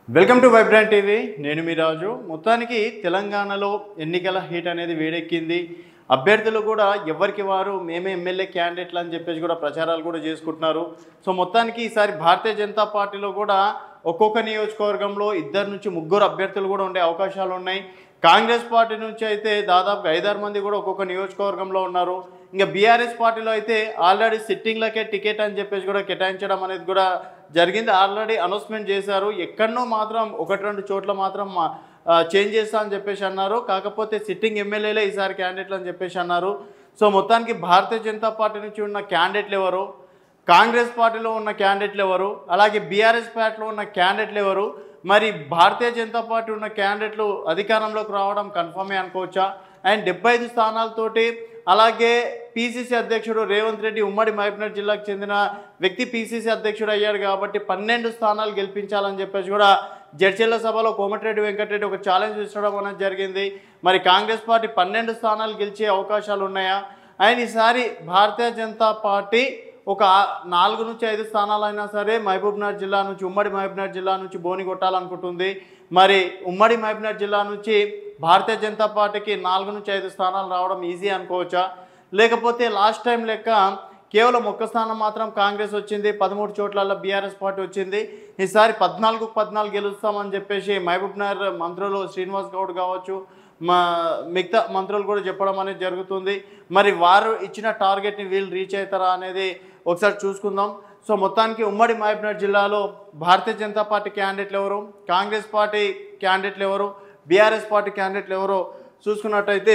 welcome to Vibrant TV నేను మీ రాజు మొత్తానికి తెలంగాణలో ఎన్నికల హీట్ అనేది వేడెక్కింది అభ్యర్థులు కూడా ఎవరికి వారు మేమే ఎమ్మెల్యే క్యాండిడేట్లు అని చెప్పేసి కూడా ప్రచారాలు కూడా చేసుకుంటున్నారు సో మొత్తానికి ఈసారి భారతీయ జనతా పార్టీలో కూడా ఒక్కొక్క నియోజకవర్గంలో ఇద్దరు నుంచి ముగ్గురు అభ్యర్థులు కూడా ఉండే అవకాశాలు ఉన్నాయి కాంగ్రెస్ పార్టీ నుంచి అయితే దాదాపుగా ఐదారు మంది కూడా ఒక్కొక్క నియోజకవర్గంలో ఉన్నారు ఇంకా బీఆర్ఎస్ పార్టీలో అయితే ఆల్రెడీ సిట్టింగ్లకే టికెట్ అని చెప్పేసి కూడా కేటాయించడం అనేది కూడా జరిగింది ఆల్రెడీ అనౌన్స్మెంట్ చేశారు ఎక్కడనో మాత్రం ఒకటి రెండు చోట్ల మాత్రం మా- ఆ, చేంజ్ చేస్తా అని చెప్పేసి అన్నారు కాకపోతే సిట్టింగ్ ఎమ్మెల్యేలే ఈసారి క్యాండిడేట్లు అని చెప్పేసి అన్నారు సో మొత్తానికి భారతీయ జనతా పార్టీ నుంచి ఉన్న క్యాండిడేట్లు ఎవరు కాంగ్రెస్ పార్టీలో ఉన్న క్యాండిడేట్లు ఎవరు అలాగే బీఆర్ఎస్ పార్టీలో ఉన్న క్యాండిడేట్లు ఎవరు మరి భారతీయ జనతా పార్టీ ఉన్న క్యాండిడేట్లు అధికారంలోకి రావడం కన్ఫర్మే అనుకోవచ్చా అండ్ డెబ్బై ఐదు స్థానాలతోటి అలాగే పిసిసి అధ్యక్షుడు రేవంత్ రెడ్డి ఉమ్మడి మహబూబ్నగర్ జిల్లాకు చెందిన వ్యక్తి పిసిసి అధ్యక్షుడు అయ్యాడు కాబట్టి పన్నెండు స్థానాలు గెలిపించాలని చెప్పేసి కూడా జడ్చెల్ల సభలో కోమటిరెడ్డి వెంకటరెడ్డి ఒక ఛాలెంజ్ విసరడం అనేది జరిగింది మరి కాంగ్రెస్ పార్టీ పన్నెండు స్థానాలు గెలిచే అవకాశాలు ఉన్నాయా అండ్ ఈసారి భారతీయ జనతా పార్టీ ఒక ఆ- నాలుగు నుంచి ఐదు స్థానాలైనా సరే మహబూబ్నగర్ జిల్లా నుంచి ఉమ్మడి మహబూబ్నగర్ జిల్లా నుంచి బోని కొట్టాలనుకుంటుంది మరి ఉమ్మడి మహబూబ్నగర్ జిల్లా నుంచి భారతీయ జనతా పార్టీకి నాలుగు నుంచి ఐదు స్థానాలు రావడం ఈజీ అనుకోవచ్చా లేకపోతే లాస్ట్ టైం లెక్క కేవలం ఒక్క స్థానం మాత్రం కాంగ్రెస్ వచ్చింది పదమూడు చోట్ల బీఆర్ఎస్ పార్టీ వచ్చింది ఈసారి పద్నాలుగు పద్నాలుగు గెలుస్తామని చెప్పేసి మహబూబ్నగర్ మంత్రులు శ్రీనివాస్ గౌడ్ కావచ్చు మా మిగతా మంత్రులు కూడా చెప్పడం అనేది జరుగుతుంది మరి వారు ఇచ్చిన టార్గెట్ని వీళ్ళు రీచ్ అవుతారా అనేది ఒకసారి చూసుకుందాం సో మొత్తానికి ఉమ్మడి మహబూబ్నగర్ జిల్లాలో భారతీయ జనతా పార్టీ క్యాండిడేట్లు ఎవరు కాంగ్రెస్ పార్టీ క్యాండిడేట్లు ఎవరు బీఆర్ఎస్ పార్టీ క్యాండిడేట్లు ఎవరో చూసుకున్నట్టయితే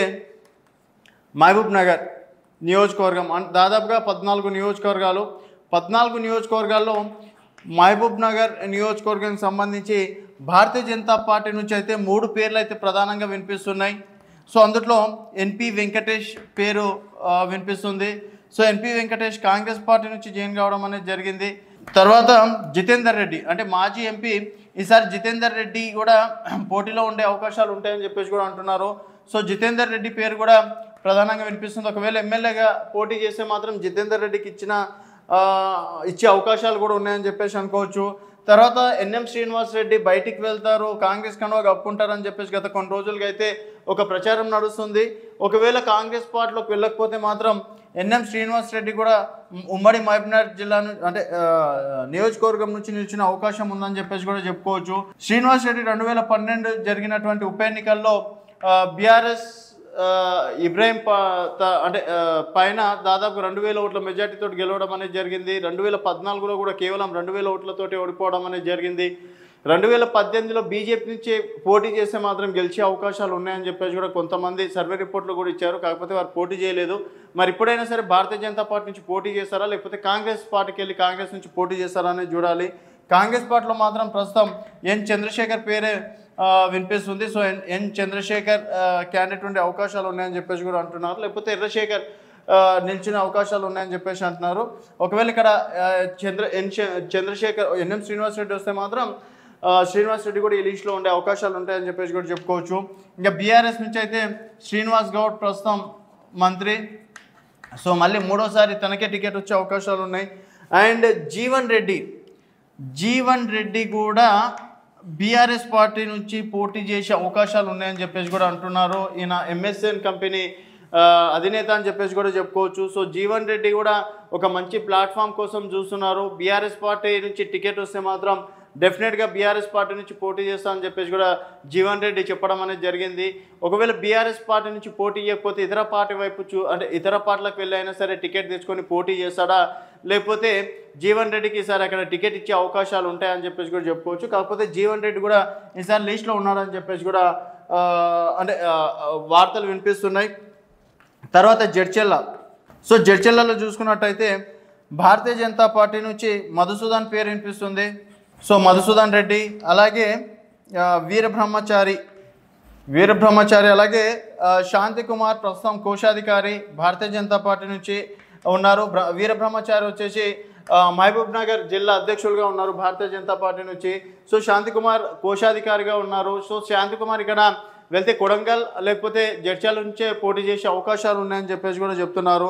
మహబూబ్ నగర్ నియోజకవర్గం అన్- దాదాపుగా పద్నాలుగు నియోజకవర్గాలు పద్నాలుగు నియోజకవర్గాల్లో మహబూబ్ నగర్ నియోజకవర్గానికి సంబంధించి భారతీయ జనతా పార్టీ నుంచి అయితే మూడు పేర్లు అయితే ప్రధానంగా వినిపిస్తున్నాయి సో అందులో ఎన్పి వెంకటేష్ పేరు ఆ, వినిపిస్తుంది so N P Venkatesh Congress party నుంచి జాయిన్ కావడం అనేది జరిగింది తర్వాత జితేందర్ రెడ్డి అంటే మాజీ ఎంపీ ఈసారి జితేందర్ రెడ్డి కూడా పోటీలో ఉండే అవకాశాలు ఉంటాయని చెప్పేసి కూడా అంటున్నారు సో జితేందర్ రెడ్డి పేరు కూడా ప్రధానంగా వినిపిస్తుంది ఒకవేళ ఎమ్మెల్యేగా పోటీ చేస్తే మాత్రం జితేందర్ రెడ్డికి ఇచ్చిన ఆ, ఇచ్చే అవకాశాలు కూడా ఉన్నాయని చెప్పేసి అనుకోవచ్చు తర్వాత ఎన్ఎం శ్రీనివాస్ రెడ్డి బయటికి వెళ్తారు కాంగ్రెస్ కనువ కప్పుకుంటారని చెప్పేసి గత కొన్ని రోజులుగా అయితే ఒక ప్రచారం నడుస్తుంది ఒకవేళ కాంగ్రెస్ పార్టీలోకి వెళ్ళకపోతే మాత్రం ఎన్ఎం శ్రీనివాస్ రెడ్డి కూడా ఉమ్మడి మహబూబ్నగర్ జిల్లా నుంచి అంటే ఆ, నియోజకవర్గం నుంచి నిలిచిన అవకాశం ఉందని చెప్పేసి కూడా చెప్పుకోవచ్చు శ్రీనివాస్ రెడ్డి రెండు వేల పన్నెండు జరిగినటువంటి ఉప ఎన్నికల్లో బీఆర్ఎస్ ఇబ్రాహిం ప- త- అంటే ఆ, పైన దాదాపు రెండు వేల ఓట్ల మెజార్టీతో గెలవడం అనేది జరిగింది రెండు వేల పద్నాలుగులో కూడా కేవలం రెండు వేల ఓట్లతోటి ఓడిపోవడం అనేది జరిగింది రెండు వేల పద్దెనిమిదిలో బీజేపీ నుంచి పోటీ చేస్తే మాత్రం గెలిచే అవకాశాలు ఉన్నాయని చెప్పేసి కూడా కొంతమంది సర్వే రిపోర్ట్లు కూడా ఇచ్చారు కాకపోతే వారు పోటీ చేయలేదు మరి ఇప్పుడైనా సరే భారతీయ జనతా పార్టీ నుంచి పోటీ చేస్తారా లేకపోతే కాంగ్రెస్ పార్టీకి వెళ్ళి కాంగ్రెస్ నుంచి పోటీ చేస్తారా అనేది చూడాలి కాంగ్రెస్ పార్టీలో మాత్రం ప్రస్తుతం ఎన్ చంద్రశేఖర్ పేరే ఆ, వినిపిస్తుంది so N N Chandrashekar candidate ఉండే అవకాశాలు ఉన్నాయని చెప్పేసి కూడా అంటున్నారు లేకపోతే ఎర్రశేఖర్ ఆ, నిలిచిన అవకాశాలు ఉన్నాయని చెప్పేసి అంటున్నారు ఒకవేళ ఇక్కడ ఆ, చంద్ర ఎన్ చ- చంద్రశేఖర్ ఎన్ఎం శ్రీనివాస్ రెడ్డి వస్తే మాత్రం ఆ, శ్రీనివాస్ రెడ్డి కూడా ఈ లిస్ట్లో ఉండే అవకాశాలు ఉంటాయని చెప్పేసి కూడా చెప్పుకోవచ్చు ఇంకా బీఆర్ఎస్ నుంచి అయితే శ్రీనివాస్ గౌడ్ ప్రస్తుతం మంత్రి సో మళ్ళీ మూడోసారి తనకే టికెట్ వచ్చే అవకాశాలు ఉన్నాయి అండ్ జీవన్ రెడ్డి జీవన్ రెడ్డి కూడా బీఆర్ఎస్ పార్టీ నుంచి పోటీ చేసే అవకాశాలు ఉన్నాయని చెప్పేసి కూడా అంటున్నారు ఈయన ఎంఎస్ఎన్ కంపెనీ ఆ, అధినేత అని చెప్పేసి కూడా చెప్పుకోవచ్చు సో జీవన్ రెడ్డి కూడా ఒక మంచి ప్లాట్ఫామ్ కోసం చూస్తున్నారు బీఆర్ఎస్ పార్టీ నుంచి టికెట్ వస్తే మాత్రం డెఫినెట్గా బీఆర్ఎస్ పార్టీ నుంచి పోటీ చేస్తామని చెప్పేసి కూడా జీవన్ రెడ్డి చెప్పడం అనేది జరిగింది ఒకవేళ బీఆర్ఎస్ పార్టీ నుంచి పోటీ చేయకపోతే ఇతర పార్టీ వైపు చూ అంటే ఇతర పార్టీలకు వెళ్ళి అయినా సరే టికెట్ తెచ్చుకొని పోటీ చేస్తాడా లేకపోతే జీవన్ రెడ్డికి ఈసారి అక్కడ టికెట్ ఇచ్చే అవకాశాలు ఉంటాయని చెప్పేసి కూడా చెప్పుకోవచ్చు కాకపోతే జీవన్ రెడ్డి కూడా ఈసారి లిస్ట్లో ఉన్నాడని చెప్పేసి కూడా ఆ, అంటే ఆ, వార్తలు వినిపిస్తున్నాయి తర్వాత జడ్చెల్ల సో జడ్చెల్లలో చూసుకున్నట్టయితే భారతీయ జనతా పార్టీ నుంచి మధుసూదన్ పేరు వినిపిస్తుంది సో మధుసూదన్ రెడ్డి అలాగే ఆ, వీర బ్రహ్మచారి వీర బ్రహ్మచారి అలాగే ఆ, శాంతి కుమార్ ప్రస్తుతం కోశాధికారి భారతీయ జనతా పార్టీ నుంచి ఉన్నారు బ్ర- వీర బ్రహ్మచారి వచ్చేసి ఆ, మహబూబ్ నగర్ జిల్లా అధ్యక్షులుగా ఉన్నారు భారతీయ జనతా పార్టీ నుంచి సో శాంతి కుమార్ కోశాధికారిగా ఉన్నారు సో శాంతి కుమార్ ఇక్కడ వెళ్తే కొడంగల్ లేకపోతే జడ్చల్ నుంచే పోటీ చేసే అవకాశాలు ఉన్నాయని చెప్పేసి కూడా చెప్తున్నారు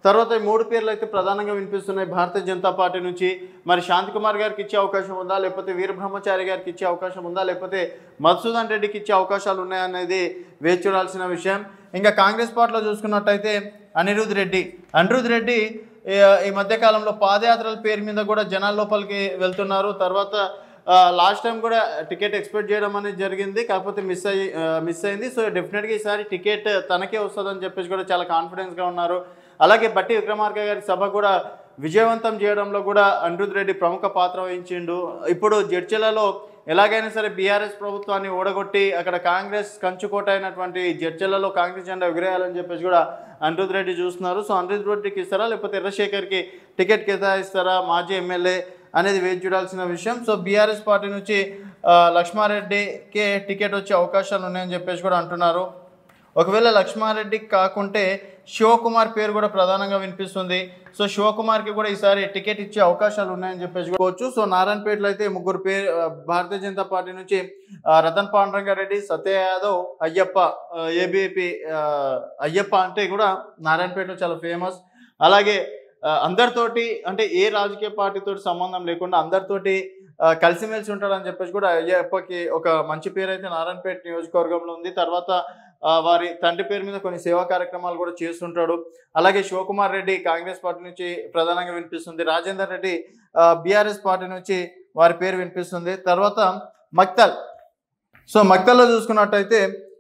తర్వాత ఈ మూడు పేర్లు అయితే ప్రధానంగా వినిపిస్తున్నాయి భారతీయ జనతా పార్టీ నుంచి మరి శాంతి కుమార్ గారికి ఇచ్చే అవకాశం ఉందా లేకపోతే వీర బ్రహ్మచారి గారికి ఇచ్చే అవకాశం ఉందా లేకపోతే మధుసూదన్ రెడ్డికి ఇచ్చే అవకాశాలు ఉన్నాయనేది వేచి చూడాల్సిన విషయం ఇంకా కాంగ్రెస్ పార్టీలో చూసుకున్నట్టయితే అనిరుద్ రెడ్డి అనిరుద్ రెడ్డి ఈ- ఈ మధ్యకాలంలో పాదయాత్రల పేరు మీద కూడా జనాల లోపలికి వెళ్తున్నారు తర్వాత లాస్ట్ టైం కూడా టికెట్ ఎక్స్పెక్ట్ చేయడం అనేది జరిగింది కాకపోతే మిస్ అయ్యి మిస్ అయింది సో డెఫినెట్గా ఈసారి టికెట్ తనకే వస్తుందని చెప్పేసి కూడా చాలా కాన్ఫిడెన్స్గా ఉన్నారు అలాగే బట్టి విక్రమార్క గారి సభ కూడా విజయవంతం చేయడంలో కూడా అనిరుద్ రెడ్డి ప్రముఖ పాత్ర వహించిండు ఇప్పుడు జడ్చలలో ఎలాగైనా సరే బీఆర్ఎస్ ప్రభుత్వాన్ని ఓడగొట్టి అక్కడ కాంగ్రెస్ కంచుకోట అయినటువంటి జడ్చలలో కాంగ్రెస్ జెండా ఎగిరేయాలని చెప్పేసి కూడా అనిరుద్ రెడ్డి చూస్తున్నారు సో అనిరుద్ రెడ్డికి ఇస్తారా లేకపోతే ఎర్రశేఖర్కి టికెట్ కేటాయిస్తారా మాజీ ఎమ్మెల్యే అనేది వేచి చూడాల్సిన విషయం సో బీఆర్ఎస్ పార్టీ నుంచి ఆ, లక్ష్మారెడ్డికి టికెట్ వచ్చే అవకాశాలు ఉన్నాయని చెప్పేసి కూడా అంటున్నారు ఒకవేళ లక్ష్మారెడ్డికి కాకుంటే శివకుమార్ పేరు కూడా ప్రధానంగా వినిపిస్తుంది సో శివకుమార్కి కూడా ఈసారి టికెట్ ఇచ్చే అవకాశాలు ఉన్నాయని చెప్పేసి కోవచ్చు సో నారాయణపేటలో అయితే ముగ్గురు పేరు ఆ, భారతీయ జనతా పార్టీ నుంచి ఆ, రతన్ పాండరంగారెడ్డి సత్య యాదవ్ అయ్యప్ప ఏబీపీ అయ్యప్ప అంటే కూడా నారాయణపేటలో చాలా ఫేమస్ అలాగే ఆ, అందరితోటి అంటే ఏ రాజకీయ పార్టీతోటి సంబంధం లేకుండా అందరితోటి ఆ, కలిసిమెలిసి ఉంటాడని చెప్పేసి కూడా అయ్యప్పకి ఒక మంచి పేరు అయితే నారాయణపేట నియోజకవర్గంలో ఉంది తర్వాత ఆ, వారి తండ్రి పేరు మీద కొన్ని సేవా కార్యక్రమాలు కూడా చేస్తుంటాడు అలాగే శివకుమార్ రెడ్డి కాంగ్రెస్ పార్టీ నుంచి ప్రధానంగా వినిపిస్తుంది రాజేందర్ రెడ్డి బీఆర్ఎస్ పార్టీ నుంచి వారి పేరు వినిపిస్తుంది తర్వాత మక్తల్ సో మక్తల్లో చూసుకున్నట్టయితే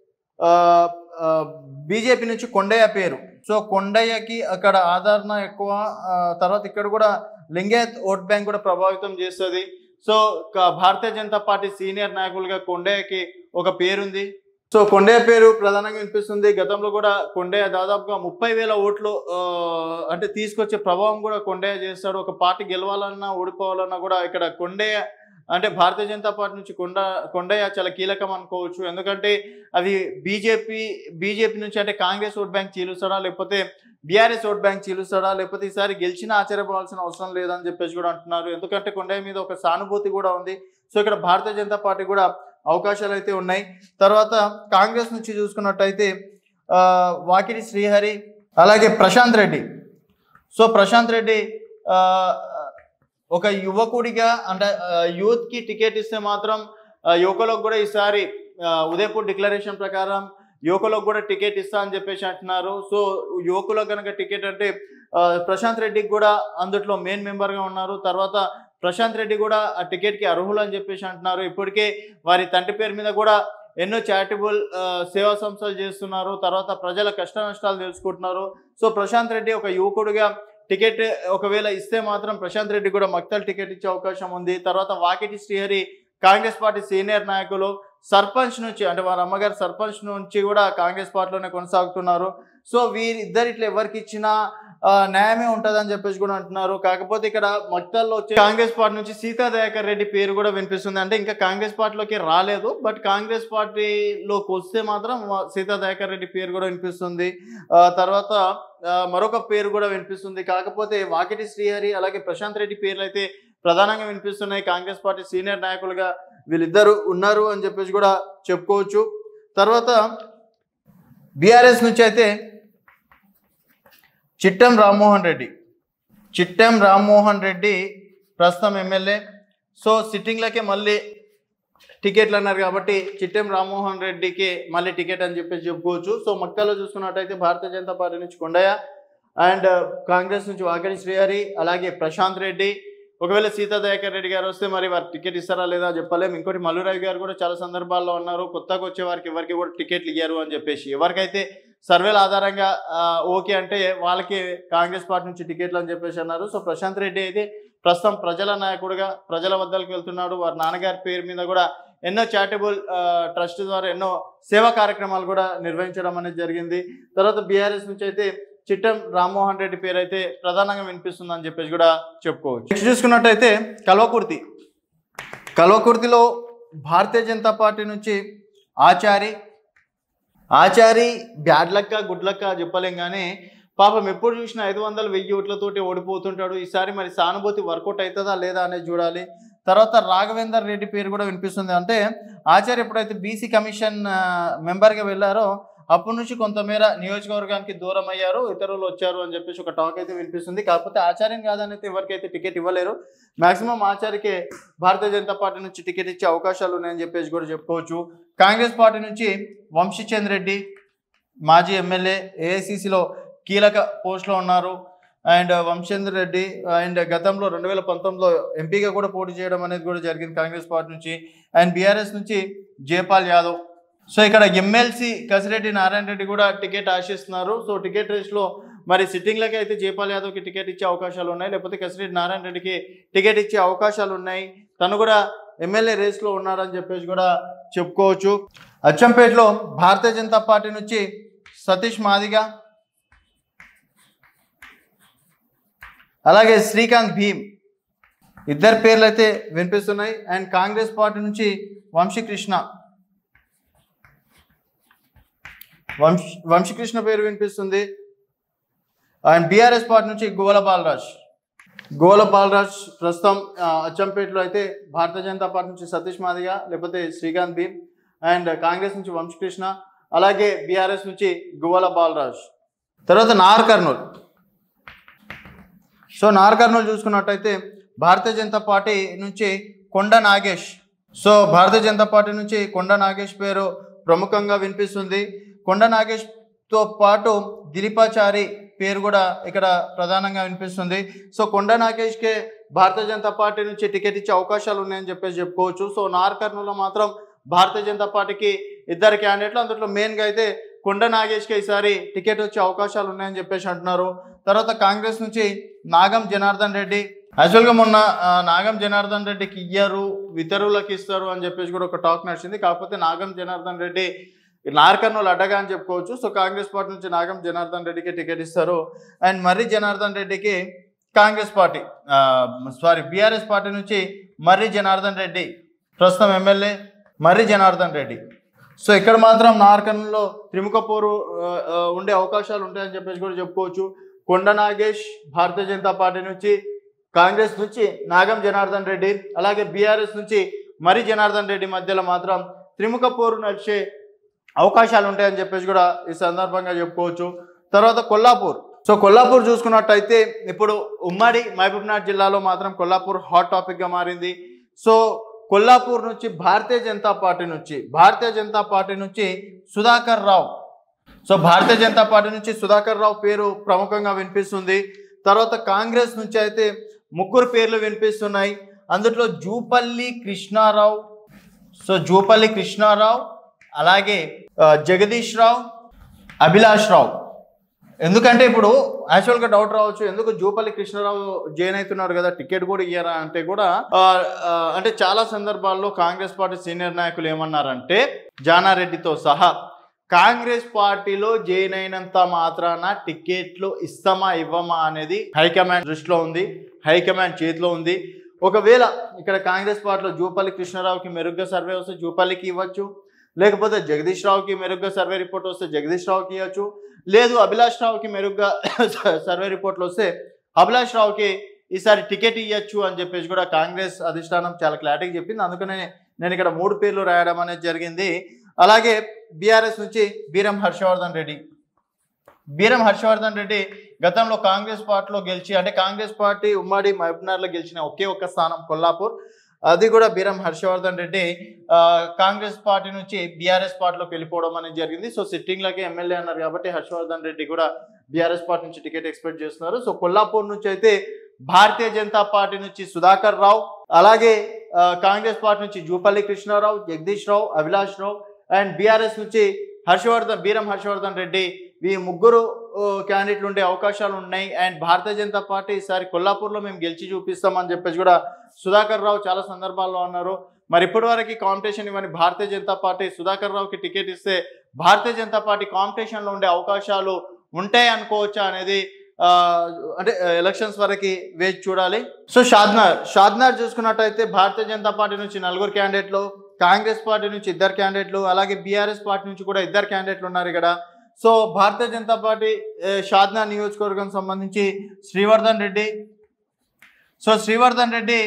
బీజేపీ నుంచి కొండయ్య పేరు సో కొండయ్యకి అక్కడ ఆదరణ ఎక్కువ ఆ, తర్వాత ఇక్కడ కూడా లింగాయత్ ఓట్ బ్యాంక్ కూడా ప్రభావితం చేస్తుంది సో క- భారతీయ జనతా పార్టీ సీనియర్ నాయకులుగా కొండయ్యకి ఒక పేరుంది సో కొండయ్య పేరు ప్రధానంగా వినిపిస్తుంది గతంలో కూడా కొండయ్య దాదాపుగా ముప్పై వేల ఓట్లు ఆ, అంటే తీసుకొచ్చే ప్రభావం కూడా కొండయ్య చేస్తాడు ఒక పార్టీ గెలవాలన్నా ఓడిపోవాలన్నా కూడా ఇక్కడ కొండయ్య అంటే భారతీయ జనతా పార్టీ నుంచి కొండ కొండయ్య చాలా కీలకం అనుకోవచ్చు ఎందుకంటే అవి బీజేపీ బీజేపీ నుంచి అంటే కాంగ్రెస్ ఓట్ బ్యాంక్ చీలుస్తాడా లేకపోతే బీఆర్ఎస్ ఓట్ బ్యాంక్ చీలుస్తాడా లేకపోతే ఈసారి గెలిచినా ఆశ్చర్యపోవాల్సిన అవసరం లేదని చెప్పేసి కూడా అంటున్నారు ఎందుకంటే కొండయ్య మీద ఒక సానుభూతి కూడా ఉంది సో ఇక్కడ భారతీయ జనతా పార్టీ కూడా అవకాశాలు అయితే ఉన్నాయి తర్వాత కాంగ్రెస్ నుంచి చూసుకున్నట్టయితే ఆ, వాకిడి శ్రీహరి అలాగే ప్రశాంత్ రెడ్డి సో ప్రశాంత్ రెడ్డి ఆ, ఒక యువకుడిగా అంటే యూత్ కి టికెట్ ఇస్తే మాత్రం ఆ, యువకులకు కూడా ఈసారి ఆ, ఉదయపూర్ డిక్లరేషన్ ప్రకారం యువకులకు కూడా టికెట్ ఇస్తా అని చెప్పేసి అంటున్నారు సో యువకులకు కనుక టికెట్ అంటే ఆ, ప్రశాంత్ రెడ్డికి కూడా అందుట్లో మెయిన్ మెంబర్గా ఉన్నారు తర్వాత ప్రశాంత్ రెడ్డి కూడా ఆ టికెట్కి అర్హులు అని చెప్పేసి అంటున్నారు ఇప్పటికే వారి తండ్రి పేరు మీద కూడా ఎన్నో చారిటబుల్ సేవా సంస్థలు చేస్తున్నారు తర్వాత ప్రజల కష్ట నష్టాలు తెలుసుకుంటున్నారు సో ప్రశాంత్ రెడ్డి ఒక యువకుడిగా టికెట్ ఒకవేళ ఇస్తే మాత్రం ప్రశాంత్ రెడ్డి కూడా మక్తల్ టికెట్ ఇచ్చే అవకాశం ఉంది తర్వాత వాకిటి శ్రీహరి కాంగ్రెస్ పార్టీ సీనియర్ నాయకులు సర్పంచ్ నుంచి అంటే వారి అమ్మగారు సర్పంచ్ నుంచి కూడా కాంగ్రెస్ పార్టీలోనే కొనసాగుతున్నారు సో వీరిద్దరు ఇట్లా ఎవరికి ఇచ్చినా ఆ, న్యాయమే ఉంటుందని చెప్పేసి కూడా అంటున్నారు కాకపోతే ఇక్కడ మక్తల్లో వచ్చే కాంగ్రెస్ పార్టీ నుంచి సీతా దయాకర్ రెడ్డి పేరు కూడా వినిపిస్తుంది అంటే ఇంకా కాంగ్రెస్ పార్టీలోకి రాలేదు బట్ కాంగ్రెస్ పార్టీలోకి వస్తే మాత్రం వా- సీతా దయాకర్ రెడ్డి పేరు కూడా వినిపిస్తుంది ఆ, తర్వాత ఆ, మరొక పేరు కూడా వినిపిస్తుంది కాకపోతే వాకిటి శ్రీహరి అలాగే ప్రశాంత్ రెడ్డి పేర్లు అయితే ప్రధానంగా వినిపిస్తున్నాయి కాంగ్రెస్ పార్టీ సీనియర్ నాయకులుగా వీళ్ళిద్దరు ఉన్నారు అని చెప్పేసి కూడా చెప్పుకోవచ్చు తర్వాత బీఆర్ఎస్ నుంచి అయితే చిట్టం రామ్మోహన్ రెడ్డి చిట్టం రామ్మోహన్ రెడ్డి ప్రస్తుతం ఎమ్మెల్యే సో సిట్టింగ్లకే మళ్ళీ టికెట్లు అన్నారు కాబట్టి చిట్టెం రామ్మోహన్ రెడ్డికి మళ్ళీ టికెట్ అని చెప్పేసి చెప్పుకోవచ్చు సో మక్తాలో చూసుకున్నట్టయితే భారతీయ జనతా పార్టీ నుంచి కొండయ్య అండ్ కాంగ్రెస్ నుంచి వాకడి శ్రీహరి అలాగే ప్రశాంత్ రెడ్డి ఒకవేళ సీతా దయాకర్ రెడ్డి గారు వస్తే మరి వారు టికెట్ ఇస్తారా లేదా చెప్పలేము ఇంకోటి మల్లురావు గారు కూడా చాలా సందర్భాల్లో ఉన్నారు కొత్తగా వచ్చే వారికి ఎవరికి కూడా టికెట్లు ఇయ్యారు అని చెప్పేసి ఎవరికైతే సర్వేల ఆధారంగా ఆ, ఓకే అంటే వాళ్ళకి కాంగ్రెస్ పార్టీ నుంచి టికెట్లు అని చెప్పేసి అన్నారు సో ప్రశాంత్ రెడ్డి అయితే ప్రస్తుతం ప్రజల నాయకుడిగా ప్రజల వద్దకు వెళ్తున్నాడు వారి నాన్నగారి పేరు మీద కూడా ఎన్నో చారిటబుల్ ట్రస్ట్ ద్వారా ఎన్నో సేవా కార్యక్రమాలు కూడా నిర్వహించడం అనేది జరిగింది తర్వాత బీఆర్ఎస్ నుంచి అయితే చిట్టం రామ్మోహన్ రెడ్డి పేరు అయితే ప్రధానంగా వినిపిస్తుంది అని చెప్పేసి కూడా చెప్పుకోవచ్చు నెక్స్ట్ చూసుకున్నట్టయితే కల్వకుర్తి కల్వకుర్తిలో భారతీయ జనతా పార్టీ నుంచి Achari Achari bad luck good luck చెప్పలేం కానీ పాపం ఎప్పుడు చూసినా ఐదు వందలు వెయ్యి ఓట్లతోటి ఓడిపోతుంటాడు ఈసారి మరి సానుభూతి వర్కౌట్ అవుతుందా లేదా అనేది చూడాలి తర్వాత రాఘవేందర్ రెడ్డి పేరు కూడా వినిపిస్తుంది అంటే ఆచార్య ఎప్పుడైతే బీసీ కమిషన్ ఆ, మెంబర్గా వెళ్ళారో అప్పటి నుంచి కొంతమేర నియోజకవర్గానికి దూరం అయ్యారు ఇతరులు వచ్చారు అని చెప్పేసి ఒక టాక్ అయితే వినిపిస్తుంది కాకపోతే ఆచార్యం కాదని అయితే ఎవరికైతే టికెట్ ఇవ్వలేరు మాక్సిమం ఆచార్యకే భారతీయ జనతా పార్టీ నుంచి టికెట్ ఇచ్చే అవకాశాలు ఉన్నాయని చెప్పేసి కూడా చెప్పుకోవచ్చు కాంగ్రెస్ పార్టీ నుంచి వంశీచంద్ రెడ్డి మాజీ ఎమ్మెల్యే ఏఐసిసిలో కీలక పోస్ట్లో ఉన్నారు అండ్ వంశేంద్ర రెడ్డి అండ్ గతంలో రెండు వేల పంతొమ్మిదిలో ఎంపీగా కూడా పోటీ చేయడం అనేది కూడా జరిగింది కాంగ్రెస్ పార్టీ నుంచి అండ్ బీఆర్ఎస్ నుంచి జయపాల్ యాదవ్ సో ఇక్కడ ఎమ్మెల్సీ కసిరెడ్డి నారాయణ రెడ్డి కూడా టికెట్ ఆశిస్తున్నారు సో టికెట్ రేస్లో మరి సిట్టింగ్లకి అయితే జయపాల్ యాదవ్కి టికెట్ ఇచ్చే అవకాశాలు ఉన్నాయి లేకపోతే కసిరెడ్డి నారాయణ రెడ్డికి టికెట్ ఇచ్చే అవకాశాలు ఉన్నాయి తను కూడా ఎమ్మెల్యే రేస్లో ఉన్నారని చెప్పేసి కూడా చెప్పుకోవచ్చు అచ్చంపేటలో భారతీయ జనతా పార్టీ నుంచి సతీష్ మాదిగా అలాగే శ్రీకాంత్ భీమ్ ఇద్దరు పేర్లు అయితే వినిపిస్తున్నాయి అండ్ కాంగ్రెస్ పార్టీ నుంచి వంశీకృష్ణ వంశ వంశీకృష్ణ పేరు వినిపిస్తుంది అండ్ బీఆర్ఎస్ పార్టీ నుంచి గోల బాలరాజ్ గోల బాలరాజ్ ప్రస్తుతం ఆ, అచ్చంపేటలో అయితే భారతీయ జనతా పార్టీ నుంచి సతీష్ మాదిగా లేకపోతే శ్రీకాంత్ భీమ్ అండ్ కాంగ్రెస్ నుంచి వంశకృష్ణ అలాగే బీఆర్ఎస్ నుంచి గువ్వల బాలరాజ్ తర్వాత నార్ కర్నూల్ సో నార్ కర్నూలు చూసుకున్నట్టయితే భారతీయ జనతా పార్టీ నుంచి కొండ నాగేష్ సో భారతీయ జనతా పార్టీ నుంచి కొండ నాగేష్ పేరు ప్రముఖంగా వినిపిస్తుంది కొండ నాగేష్తో పాటు దిలీపాచారి పేరు కూడా ఇక్కడ ప్రధానంగా వినిపిస్తుంది సో కొండ నాగేష్కే భారతీయ జనతా పార్టీ నుంచి టికెట్ ఇచ్చే అవకాశాలు ఉన్నాయని చెప్పేసి చెప్పుకోవచ్చు సో నార్ కర్నూలులో మాత్రం భారతీయ జనతా పార్టీకి ఇద్దరు క్యాండిడేట్లు అందులో మెయిన్గా అయితే కొండ నాగేష్కి ఈసారి టికెట్ వచ్చే అవకాశాలు ఉన్నాయని చెప్పేసి అంటున్నారు తర్వాత కాంగ్రెస్ నుంచి నాగం జనార్దన్ రెడ్డి యాక్చువల్గా మొన్న ఆ, నాగం జనార్దన్ రెడ్డికి ఇయ్యరు ఇతరులకు ఇస్తారు అని చెప్పేసి కూడా ఒక టాక్ నడిచింది కాకపోతే నాగం జనార్దన్ రెడ్డి నార్కర్నూలు అడ్డగా అని చెప్పుకోవచ్చు సో కాంగ్రెస్ పార్టీ నుంచి నాగం జనార్దన్ రెడ్డికి టికెట్ ఇస్తారు అండ్ మర్రి జనార్దన్ రెడ్డికి Congress party sorry BRS party నుంచి మర్రి జనార్దన్ రెడ్డి ప్రస్తుతం ఎమ్మెల్యే మర్రి జనార్దన్ రెడ్డి సో ఇక్కడ మాత్రం నార్కర్నూలులో త్రిముఖ పోరు ఆ, ఆ, ఉండే అవకాశాలు ఉంటాయని చెప్పేసి కూడా చెప్పుకోవచ్చు కొండ నాగేష్ భారతీయ జనతా పార్టీ నుంచి కాంగ్రెస్ నుంచి నాగం జనార్దన్ రెడ్డి అలాగే బీఆర్ఎస్ నుంచి మరి జనార్దన్ రెడ్డి మధ్యలో మాత్రం త్రిముఖ పోరు నడిచే అవకాశాలు ఉంటాయని చెప్పేసి కూడా ఈ సందర్భంగా చెప్పుకోవచ్చు తర్వాత కొల్లాపూర్ సో కొల్లాపూర్ చూసుకున్నట్టయితే ఇప్పుడు ఉమ్మడి మహబూబ్నాథ్ జిల్లాలో మాత్రం కొల్లాపూర్ హాట్ టాపిక్గా మారింది సో కొల్లాపూర్ నుంచి భారతీయ జనతా పార్టీ నుంచి భారతీయ జనతా పార్టీ నుంచి సుధాకర్ రావు సో భారతీయ జనతా పార్టీ నుంచి సుధాకర్ రావు పేరు ప్రముఖంగా వినిపిస్తుంది తర్వాత కాంగ్రెస్ నుంచి అయితే ముగ్గురు పేర్లు వినిపిస్తున్నాయి అందులో జూపల్లి కృష్ణారావు సో జూపల్లి కృష్ణారావు అలాగే ఆ, జగదీష్ రావు అభిలాష్ రావు ఎందుకంటే ఇప్పుడు యాక్చువల్గా డౌట్ రావచ్చు ఎందుకు జూపల్లి కృష్ణారావు జైన్ అవుతున్నారు కదా టికెట్ కూడా ఇయ్యారా అంటే కూడా ఆ, ఆ, అంటే చాలా సందర్భాల్లో కాంగ్రెస్ పార్టీ సీనియర్ నాయకులు ఏమన్నారంటే జానారెడ్డితో సహా కాంగ్రెస్ పార్టీలో జైన్ అయినంత మాత్రాన టికెట్లు ఇస్తామా ఇవ్వమా అనేది హైకమాండ్ దృష్టిలో ఉంది హైకమాండ్ చేతిలో ఉంది ఒకవేళ ఇక్కడ కాంగ్రెస్ పార్టీలో జూపల్లి కృష్ణారావుకి మెరుగ్గా సర్వే వస్తే జూపల్లికి ఇవ్వచ్చు లేకపోతే జగదీష్ రావుకి మెరుగ్గా సర్వే రిపోర్ట్ వస్తే జగదీష్ రావుకి ఇవ్వచ్చు లేదు అభిలాష్ రావుకి మెరుగ్గా సర్వే రిపోర్ట్లు వస్తే అభిలాష్ రావుకి ఈసారి టికెట్ ఇవ్వచ్చు అని చెప్పేసి కూడా కాంగ్రెస్ అధిష్టానం చాలా క్లారిటీగా చెప్పింది అందుకనే నేను ఇక్కడ మూడు పేర్లు రాయడం అనేది జరిగింది అలాగే బీఆర్ఎస్ నుంచి బీరం హర్షవర్ధన్ రెడ్డి బీరం హర్షవర్ధన్ రెడ్డి గతంలో కాంగ్రెస్ పార్టీలో గెలిచి అంటే కాంగ్రెస్ పార్టీ ఉమ్మడి మహబూబ్నగర్లో గెలిచిన ఒకే ఒక్క స్థానం కొల్లాపూర్ అది కూడా బీరం హర్షవర్ధన్ రెడ్డి ఆ, కాంగ్రెస్ పార్టీ నుంచి బీఆర్ఎస్ పార్టీలోకి వెళ్ళిపోవడం అనేది జరిగింది సో సిట్టింగ్లకి ఎమ్మెల్యే అన్నారు కాబట్టి హర్షవర్ధన్ రెడ్డి కూడా బీఆర్ఎస్ పార్టీ నుంచి టికెట్ ఎక్స్పెక్ట్ చేస్తున్నారు సో కొల్లాపూర్ నుంచి అయితే భారతీయ జనతా పార్టీ నుంచి సుధాకర్ రావు అలాగే ఆ, కాంగ్రెస్ పార్టీ నుంచి జూపల్లి కృష్ణారావు జగదీష్ రావు అభిలాష్ రావు అండ్ బీఆర్ఎస్ నుంచి హర్షవర్ధన్ బీరం హర్షవర్ధన్ రెడ్డి ఈ ముగ్గురు క్యాండిడేట్లు ఉండే అవకాశాలు ఉన్నాయి అండ్ భారతీయ జనతా పార్టీ ఈసారి కొల్లాపూర్లో మేము గెలిచి చూపిస్తామని చెప్పేసి కూడా సుధాకర్ రావు చాలా సందర్భాల్లో అన్నారు మరి ఇప్పటి వరకు కాంపిటీషన్ ఇవ్వని భారతీయ జనతా పార్టీ సుధాకర్ రావుకి టికెట్ ఇస్తే భారతీయ జనతా పార్టీ కాంపిటీషన్లో ఉండే అవకాశాలు ఉంటాయి అనుకోవచ్చా అనేది ఆ, అంటే ఎలక్షన్స్ వరకు వేచి చూడాలి సో షాద్నార్ షాద్నార్ చూసుకున్నట్టయితే భారతీయ జనతా పార్టీ నుంచి నలుగురు క్యాండిడేట్లు కాంగ్రెస్ పార్టీ నుంచి ఇద్దరు క్యాండిడేట్లు అలాగే బీఆర్ఎస్ పార్టీ నుంచి కూడా ఇద్దరు క్యాండిడేట్లు ఉన్నారు ఇక్కడ సో భారతీయ జనతా పార్టీ ఏ, షాద్నార్ నియోజకవర్గం సంబంధించి శ్రీవర్ధన్ రెడ్డి సో శ్రీవర్ధన్ రెడ్డి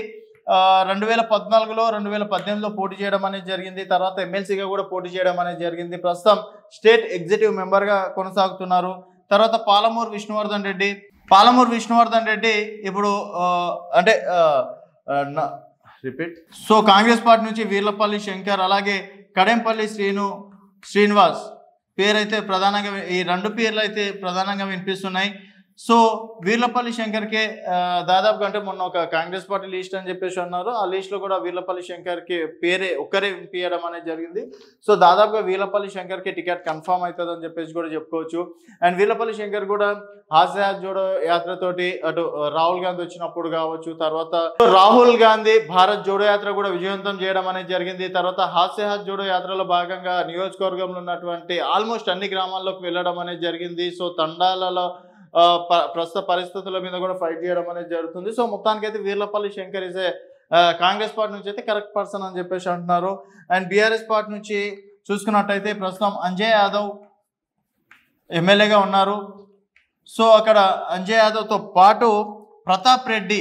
రెండు వేల పద్నాలుగులో రెండు వేల పద్దెనిమిదిలో పోటీ చేయడం అనేది జరిగింది తర్వాత ఎమ్మెల్సీగా కూడా పోటీ చేయడం అనేది జరిగింది ప్రస్తుతం స్టేట్ ఎగ్జిక్యూటివ్ మెంబర్గా కొనసాగుతున్నారు తర్వాత పాలమూరు విష్ణువర్ధన్ రెడ్డి పాలమూరు విష్ణువర్ధన్ రెడ్డి ఇప్పుడు ఆ, అంటే రిపీట్ సో కాంగ్రెస్ పార్టీ నుంచి వీర్లపల్లి శంకర్ అలాగే కడెంపల్లి శ్రీను శ్రీనివాస్ పేరైతే ప్రధానంగా వి- ఈ రెండు పేర్లు అయితే ప్రధానంగా వినిపిస్తున్నాయి సో వీర్లపల్లి శంకర్కే ఆ, దాదాపుగా అంటే మొన్న ఒక కాంగ్రెస్ పార్టీ లిస్ట్ అని చెప్పేసి అన్నారు ఆ లిస్ట్లో కూడా వీర్లపల్లి శంకర్కి పేరే ఒక్కరే వినిపించడం అనేది జరిగింది సో దాదాపుగా వీర్లపల్లి శంకర్కి టికెట్ కన్ఫర్మ్ అవుతుంది అని చెప్పేసి కూడా చెప్పుకోవచ్చు అండ్ వీర్లపల్లి శంకర్ కూడా హాస్యాత్ జోడో యాత్రతోటి అటు రాహుల్ గాంధీ వచ్చినప్పుడు కావచ్చు తర్వాత రాహుల్ గాంధీ భారత్ జోడో యాత్ర కూడా విజయవంతం చేయడం అనేది జరిగింది తర్వాత హాస్యహాత్ జోడో యాత్రలో భాగంగా నియోజకవర్గంలో ఉన్నటువంటి ఆల్మోస్ట్ అన్ని గ్రామాల్లోకి వెళ్ళడం అనేది జరిగింది సో తండాలలో ఆ, ప- ప్రస్తుత పరిస్థితుల మీద కూడా ఫైట్ చేయడం అనేది జరుగుతుంది సో మొత్తానికైతే Veerlapally Shankar is a Congress party నుంచి అయితే కరెక్ట్ పర్సన్ అని చెప్పేసి అంటున్నారు అండ్ బీఆర్ఎస్ పార్టీ నుంచి చూసుకున్నట్టయితే ప్రస్తుతం అంజయ్ యాదవ్ ఎమ్మెల్యేగా ఉన్నారు సో అక్కడ అంజయ్ యాదవ్తో పాటు ప్రతాప్ రెడ్డి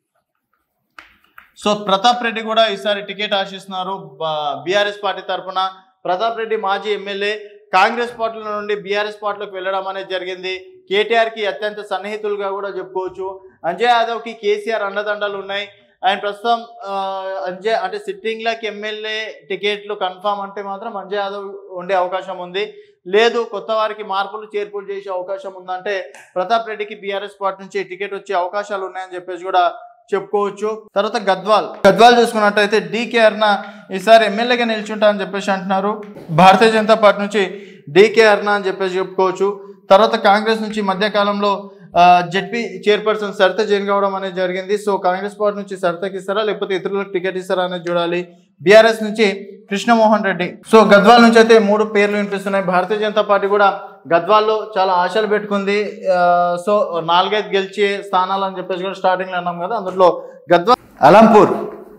సో ప్రతాప్ రెడ్డి కూడా ఈసారి టికెట్ ఆశిస్తున్నారు బీఆర్ఎస్ పార్టీ తరఫున ప్రతాప్ రెడ్డి మాజీ ఎమ్మెల్యే కాంగ్రెస్ పార్టీల నుండి బీఆర్ఎస్ పార్టీలోకి వెళ్ళడం అనేది జరిగింది కేటీఆర్కి అత్యంత సన్నిహితులుగా కూడా చెప్పుకోవచ్చు అంజయ్ యాదవ్కి కేసీఆర్ అండదండలు ఉన్నాయి ఆయన ప్రస్తుతం ఆ, అంజయ్ అంటే సిట్టింగ్లకి ఎమ్మెల్యే టికెట్లు కన్ఫామ్ అంటే మాత్రం అంజయ్ యాదవ్ ఉండే అవకాశం ఉంది లేదు కొత్త వారికి మార్పులు చేర్పులు చేసే అవకాశం ఉందంటే ప్రతాప్ రెడ్డికి బీఆర్ఎస్ పార్టీ నుంచి టికెట్ వచ్చే అవకాశాలు ఉన్నాయని చెప్పేసి కూడా చెప్పుకోవచ్చు తర్వాత గద్వాల్ గద్వాల్ చూసుకున్నట్టయితే డీకే అర్ణ ఈసారి ఎమ్మెల్యేగా నిల్చుంటా అని చెప్పేసి అంటున్నారు భారతీయ జనతా పార్టీ నుంచి డీకే అర్ణ అని చెప్పేసి చెప్పుకోవచ్చు తర్వాత కాంగ్రెస్ నుంచి మధ్యకాలంలో ఆ, జెడ్పీ చైర్పర్సన్ సరిత జైన్ కావడం అనేది జరిగింది సో కాంగ్రెస్ పార్టీ నుంచి సరితకి ఇస్తారా లేకపోతే ఇతరులకు టికెట్ ఇస్తారా అనేది చూడాలి బీఆర్ఎస్ నుంచి కృష్ణమోహన్ రెడ్డి సో గద్వాల్ నుంచి అయితే మూడు పేర్లు వినిపిస్తున్నాయి భారతీయ జనతా పార్టీ కూడా గద్వాల్లో చాలా ఆశలు పెట్టుకుంది ఆ, సో నాలుగైదు గెలిచే స్థానాలు అని చెప్పేసి కూడా స్టార్టింగ్లో అన్నాం కదా అందులో గద్వాల్ అలంపూర్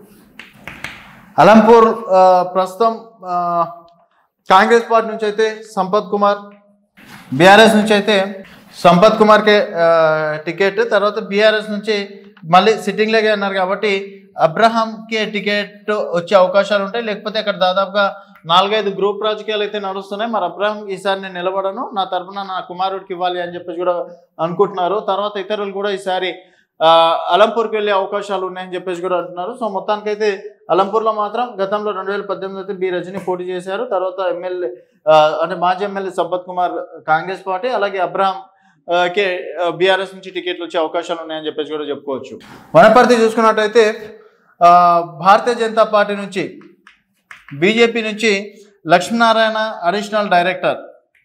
అలంపూర్ ఆ, ప్రస్తుతం ఆ, కాంగ్రెస్ పార్టీ నుంచి అయితే సంపత్ కుమార్ బీఆర్ఎస్ నుంచి అయితే సంపత్ కుమార్కే ఆ, టికెట్ తర్వాత బీఆర్ఎస్ నుంచి మళ్ళీ సిట్టింగ్ లేగే అన్నారు కాబట్టి అబ్రహాంకి టికెట్ వచ్చే అవకాశాలు ఉంటాయి లేకపోతే అక్కడ దాదాపుగా నాలుగైదు గ్రూప్ రాజకీయాలు అయితే నడుస్తున్నాయి మరి అబ్రహాం ఈసారి నేను నిలబడను నా తరపున నా కుమారుడికి ఇవ్వాలి అని చెప్పేసి కూడా అనుకుంటున్నారు తర్వాత ఇతరులు కూడా ఈసారి ఆ, అలంపూర్కి వెళ్ళే అవకాశాలు ఉన్నాయని చెప్పేసి కూడా అంటున్నారు సో మొత్తానికైతే అలంపూర్లో మాత్రం గతంలో రెండు వేల పద్దెనిమిది అయితే బి రజని పోటీ చేశారు తర్వాత ఎమ్మెల్యే ఆ, అంటే మాజీ ఎమ్మెల్యే సంపత్ కుమార్ కాంగ్రెస్ పార్టీ అలాగే అబ్రహాం ఆ, కే బీఆర్ఎస్ నుంచి టికెట్లు వచ్చే అవకాశాలు ఉన్నాయని చెప్పేసి కూడా చెప్పుకోవచ్చు వనపర్తి చూసుకున్నట్టయితే ఆ, భారతీయ జనతా పార్టీ నుంచి బీజేపీ నుంచి Lakshminarayana additional director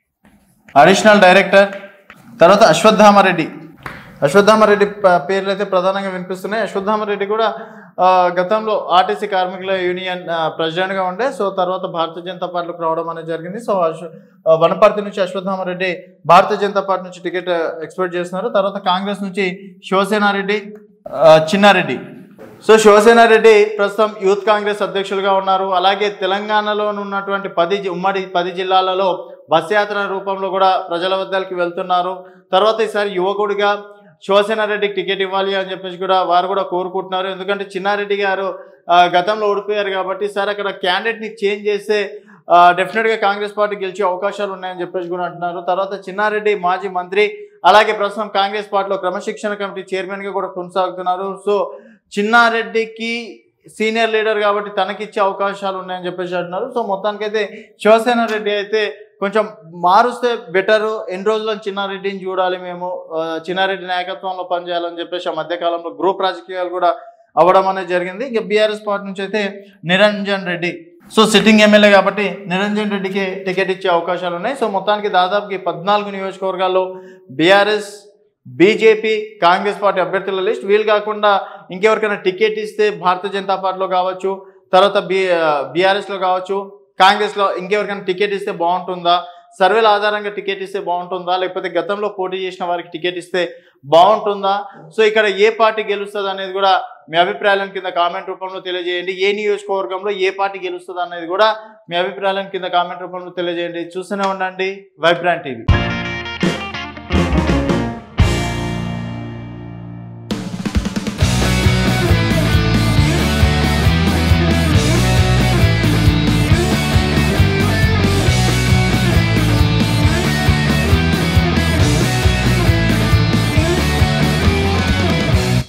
additional director తర్వాత అశ్వత్థామరెడ్డి అశ్వత్థామరెడ్డి ప- పేర్లు అయితే ప్రధానంగా వినిపిస్తున్నాయి అశ్వత్థామరెడ్డి కూడా ఆ, గతంలో ఆర్టీసీ కార్మికుల యూనియన్ ఆ, ప్రెసిడెంట్గా ఉండే సో తర్వాత భారతీయ జనతా పార్టీలోకి రావడం అనేది జరిగింది సో అశ్వ ఆ, వనపర్తి నుంచి అశ్వత్థామరెడ్డి భారతీయ జనతా పార్టీ నుంచి టికెట్ ఎక్స్పెక్ట్ చేస్తున్నారు తర్వాత కాంగ్రెస్ నుంచి శివసేనారెడ్డి ఆ, చిన్నారెడ్డి సో శివసేన రెడ్డి ప్రస్తుతం యూత్ కాంగ్రెస్ అధ్యక్షులుగా ఉన్నారు అలాగే తెలంగాణలో ఉన్నటువంటి పది జి- ఉమ్మడి పది జిల్లాలలో బస్ యాత్ర రూపంలో కూడా ప్రజల వద్దకి వెళ్తున్నారు తర్వాత ఈసారి యువకుడిగా శివసేన రెడ్డికి టికెట్ ఇవ్వాలి అని చెప్పేసి కూడా వారు కూడా కోరుకుంటున్నారు ఎందుకంటే చిన్నారెడ్డి గారు ఆ, గతంలో ఓడిపోయారు కాబట్టి సార్ అక్కడ క్యాండిడేట్ని చేంజ్ చేస్తే ఆ, డెఫినెట్గా కాంగ్రెస్ పార్టీ గెలిచే అవకాశాలు ఉన్నాయని చెప్పేసి కూడా అంటున్నారు తర్వాత చిన్నారెడ్డి మాజీ మంత్రి అలాగే ప్రస్తుతం కాంగ్రెస్ పార్టీలో క్రమశిక్షణ కమిటీ చైర్మన్గా కూడా కొనసాగుతున్నారు సో చిన్నారెడ్డికి సీనియర్ లీడర్ కాబట్టి తనకిచ్చే అవకాశాలు ఉన్నాయని చెప్పేసి అంటున్నారు సో మొత్తానికైతే శివసేన రెడ్డి అయితే కొంచెం మారుస్తే బెటర్ ఎన్ని రోజుల్లో చిన్నారెడ్డిని చూడాలి మేము ఆ, చిన్నారెడ్డి నాయకత్వంలో పనిచేయాలని చెప్పేసి ఆ మధ్యకాలంలో గ్రూప్ రాజకీయాలు కూడా అవ్వడం అనేది జరిగింది ఇక బీఆర్ఎస్ పార్టీ నుంచి అయితే Niranjan Reddy so sitting MLA కాబట్టి నిరంజన్ రెడ్డికి టికెట్ ఇచ్చే అవకాశాలు ఉన్నాయి సో మొత్తానికి దాదాపు ఈ పద్నాలుగు నియోజకవర్గాల్లో బీఆర్ఎస్ బీజేపీ కాంగ్రెస్ పార్టీ అభ్యర్థుల లిస్ట్ వీళ్ళు కాకుండా ఇంకెవరికైనా టికెట్ ఇస్తే భారతీయ జనతా పార్టీలో కావచ్చు తర్వాత బీ బీఆర్ఎస్లో కావచ్చు కాంగ్రెస్లో ఇంకెవరికైనా టికెట్ ఇస్తే బాగుంటుందా సర్వేల ఆధారంగా టికెట్ ఇస్తే బాగుంటుందా లేకపోతే గతంలో పోటీ చేసిన వారికి టికెట్ ఇస్తే బాగుంటుందా సో ఇక్కడ ఏ పార్టీ గెలుస్తుంది అనేది కూడా మీ అభిప్రాయాలను కింద కామెంట్ రూపంలో తెలియజేయండి ఏ నియోజకవర్గంలో ఏ పార్టీ గెలుస్తుంది అనేది కూడా మీ అభిప్రాయాలను కింద కామెంట్ రూపంలో తెలియజేయండి చూస్తూనే ఉండండి వైబ్రాంట్ టీవీ